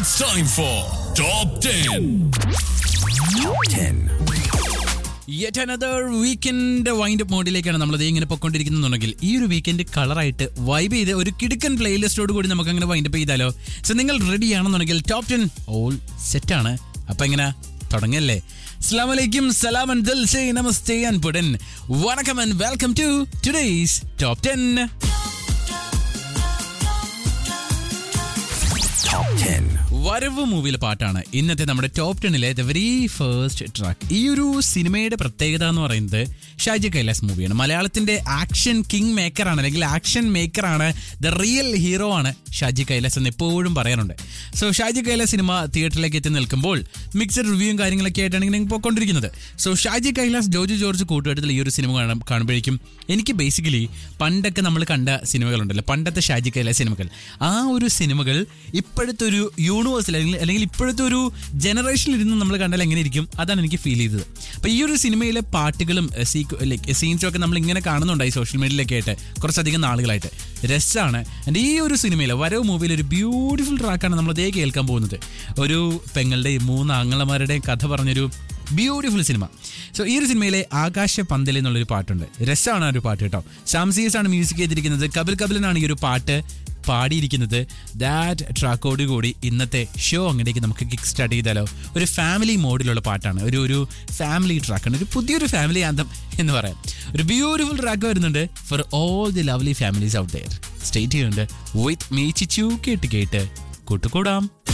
It's time for Top 10. Yet another weekend wind up മോഡിലേക്കാണ് നമ്മൾ ഇങ്ങനെ പൊയ്ക്കൊണ്ടിരിക്കുന്നുണ്ടെങ്കിൽ ഈ ഒരു വീക്കെൻഡ് കളറായിട്ട് വൈബ് ചെയ്ത് ഒരു കിടുക്കൻ പ്ലേലിസ്റ്റോട് കൂടി നമുക്ക് അങ്ങനെ വൈൻഡ് അപ്പ് ചെയ്താലോ സോ നിങ്ങൾ റെഡി ആണെന്നുണ്ടെങ്കിൽ ടോപ്പ് ടെൻ ഓൾ സെറ്റാണ് അപ്പൊ എങ്ങനെ തുടങ്ങല്ലേ അസ്സാം വലൈക്കും സലാം ആൻഡ് ദിൽ സേ നമസ്തേ ആൻഡ് പുടൻ വണക്കം and welcome to today's top ten വരവ് മൂവിയിലെ പാട്ടാണ് ഇന്നത്തെ നമ്മുടെ ടോപ്പ് ടെന്നിലെ ദ വെരി ഫസ്റ്റ് ട്രാക്ക് ഈ ഒരു സിനിമയുടെ പ്രത്യേകത എന്ന് പറയുന്നത് ഷാജി കൈലാസ് മൂവിയാണ് മലയാളത്തിന്റെ ആക്ഷൻ കിങ് മേക്കർ ആണ് അല്ലെങ്കിൽ ആക്ഷൻ മേക്കർ ആണ് ദ റിയൽ ഹീറോ ആണ് ഷാജി കൈലാസ് എന്ന് എപ്പോഴും പറയാറുണ്ട് സോ ഷാജി കൈലാസ് സിനിമ തിയേറ്ററിലേക്ക് എത്തി നിൽക്കുമ്പോൾ മിക്സഡ് റിവ്യൂവും കാര്യങ്ങളൊക്കെ ആയിട്ടാണ് ഇങ്ങനെ പോയിക്കൊണ്ടിരിക്കുന്നത് സോ ഷാജി കൈലാസ് ജോജു ജോർജ് കൂട്ടുകെട്ടത്തിൽ ഈ ഒരു സിനിമ കാണാൻ- കാണുമ്പോഴേക്കും എനിക്ക് ബേസിക്കലി പണ്ടൊക്കെ നമ്മൾ കണ്ട സിനിമകളുണ്ടല്ലോ പണ്ടത്തെ ഷാജി കൈലാസ് സിനിമകൾ ആ ഒരു സിനിമകൾ ഇപ്പോഴത്തെ ഒരു യൂണിവേഴ്സിൽ അല്ലെങ്കിൽ അല്ലെങ്കിൽ ഇപ്പോഴത്തെ ഒരു ജനറേഷനിൽ ഇരുന്ന് നമ്മൾ കണ്ടാൽ എങ്ങനെ ഇരിക്കും അതാണ് എനിക്ക് ഫീൽ ചെയ്തത് അപ്പോൾ ഈ ഒരു സിനിമയിലെ പാട്ടുകളും ലൈക്ക് സീൻസും ഒക്കെ നമ്മൾ ഇങ്ങനെ കാണുന്നുണ്ടായി സോഷ്യൽ മീഡിയയിലൊക്കെ ആയിട്ട് കുറച്ചധികം നാളുകളായിട്ട് രസമാണ് ആൻഡ് ഈ ഒരു സിനിമയിൽ വരവ് മൂവിയിൽ ഒരു ബ്യൂട്ടിഫുൾ ട്രാക്കാണ് നമ്മൾ അതേ കേൾക്കാൻ പോകുന്നത് ഒരു പെങ്ങളുടെയും മൂന്ന് ആങ്ങളമാരുടെയും കഥ പറഞ്ഞൊരു ബ്യൂട്ടിഫുൾ സിനിമ സോ ഈ ഒരു സിനിമയിലെ ആകാശ പന്തൽ എന്നുള്ളൊരു പാട്ടുണ്ട് രസമാണ് ആ ഒരു പാട്ട് കേട്ടോ സാംസീസ് ആണ് മ്യൂസിക് ചെയ്തിരിക്കുന്നത് കപിൽ കപിലനാണ് ഈ ഒരു പാട്ട് പാടിയിരിക്കുന്നത് ദാറ്റ് ട്രാക്കോട് കൂടി ഇന്നത്തെ ഷോ അങ്ങോട്ടേക്ക് നമുക്ക് കിക്ക് സ്റ്റാർട്ട് ചെയ്താലോ ഒരു ഫാമിലി മോഡിലുള്ള പാട്ടാണ് ഒരു ഒരു ഫാമിലി ട്രാക്കാണ് ഒരു പുതിയൊരു ഫാമിലി ആന്തം എന്ന് പറയാം ഒരു ബ്യൂട്ടിഫുൾ ട്രാക്ക് വരുന്നുണ്ട് for all the lovely families out there state ചെയ്യുന്നുണ്ട് വിത്ത് മീ ചിച്ചു കേട്ട് കേട്ട് കൂട്ടുകൂടാം